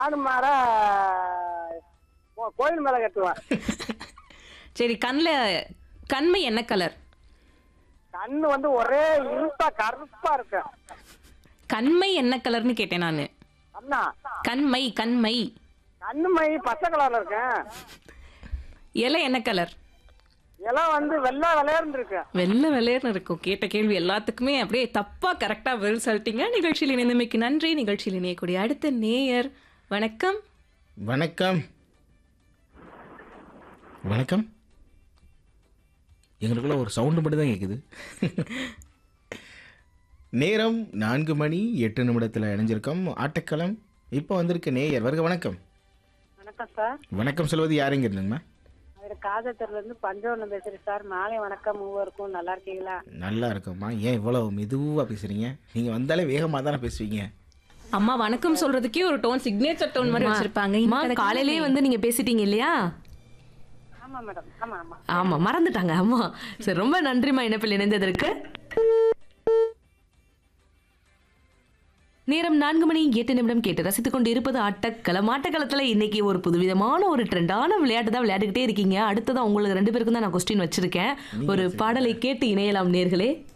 ஆடு மாற கோ- கோயில் மேல கட்டுவேன் சரி கண்ணில் கண்மை என்ன கலர் கண்ணு வந்து ஒரே இருப்பா கருப்பா இருக்கு கண்மை என்ன கலர்னு கேட்டேன் நான் அண்ணா கண்மை கண்மை கண்ணு மை பச்சை கலர்ல இருக்கேன் இலை என்ன கலர் எல்லாம் வந்து வெள்ளை விளையாண்டு இருக்கு வெள்ளை வெள்ளையர்னு இருக்கும் கேட்ட கேள்வி எல்லாத்துக்குமே அப்படியே தப்பா கரெக்டா பதில் சொல்லிட்டீங்க நிகழ்ச்சியில் இணைந்தமைக்கு நன்றி நிகழ்ச்சியில் இணையக்கூடிய அடுத்த நேயர் வணக்கம் வணக்கம் வணக்கம் எங்களுக்குள்ள ஒரு சவுண்டு மட்டும் தான் கேட்குது நேரம் நான்கு மணி எட்டு நிமிடத்தில் இணைஞ்சிருக்கோம் ஆட்டக்களம் இப்போ வந்திருக்க நேயர் வருக வணக்கம் வணக்கம் சார் வணக்கம் சொல்வது யாருங்க இருந்துங்கம்மா அவர் காதத்தூர்ல இருந்து பஞ்சவனம் பேசுறேன் சார் மாலை வணக்கம் மூவருக்கும் நல்லா இருக்கீங்களா நல்லா இருக்கோம்மா ஏன் இவ்வளோ மெதுவாக பேசுகிறீங்க நீங்கள் வந்தாலே வேகமாக தானே பேசுவீங்க அம்மா வணக்கம் சொல்றதுக்கே ஒரு டோன் சிக்னேச்சர் டோன் மாதிரி வச்சிருப்பாங்க அம்மா காலையிலேயே வந்து நீங்க பேசிட்டீங்க இல்லையா ஆமா மேடம் ஆமா ஆமா ஆமா மறந்துட்டாங்க ஆமா சரி ரொம்ப நன்றிமா இணைப்பில் இணைந்ததற்கு நேரம் நான்கு மணி எட்டு நிமிடம் கேட்டு ரசித்துக் கொண்டு இருப்பது ஆட்டக்களம் ஆட்டக்களத்துல இன்னைக்கு ஒரு புதுவிதமான ஒரு ட்ரெண்டான விளையாட்டு தான் விளையாடிக்கிட்டே இருக்கீங்க அடுத்ததான் உங்களுக்கு ரெண்டு பேருக்கும் தான் நான் கொஸ்டின் வச்சிருக்கேன் ஒரு பாடலை கேட்டு இணையலாம் நேர்களே